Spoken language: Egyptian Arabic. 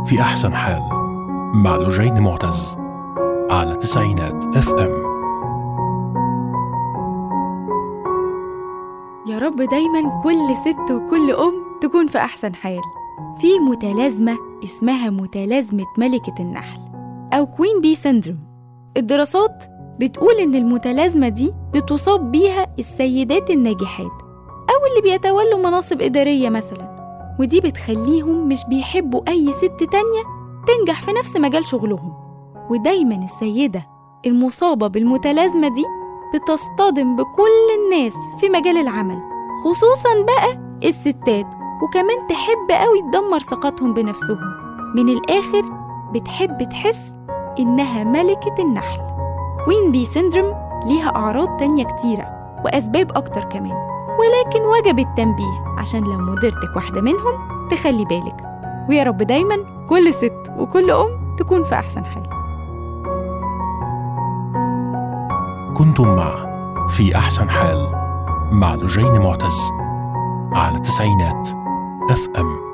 في أحسن حال مع لجين معتز على تسعينات اف ام يا رب دايما كل ست وكل أم تكون في أحسن حال في متلازمة اسمها متلازمة ملكة النحل أو كوين بي سيندروم الدراسات بتقول إن المتلازمة دي بتصاب بيها السيدات الناجحات أو اللي بيتولوا مناصب إدارية مثلا ودي بتخليهم مش بيحبوا أي ست تانية تنجح في نفس مجال شغلهم ودايما السيدة المصابة بالمتلازمة دي بتصطدم بكل الناس في مجال العمل خصوصا بقى الستات وكمان تحب قوي تدمر ثقتهم بنفسهم من الآخر بتحب تحس إنها ملكة النحل وين بي سيندروم ليها أعراض تانية كتيرة وأسباب أكتر كمان ولكن وجب التنبيه عشان لو مديرتك واحدة منهم تخلي بالك ويا رب دايما كل ست وكل أم تكون في أحسن حال كنتم مع في أحسن حال مع لجين معتز على تسعينات اف ام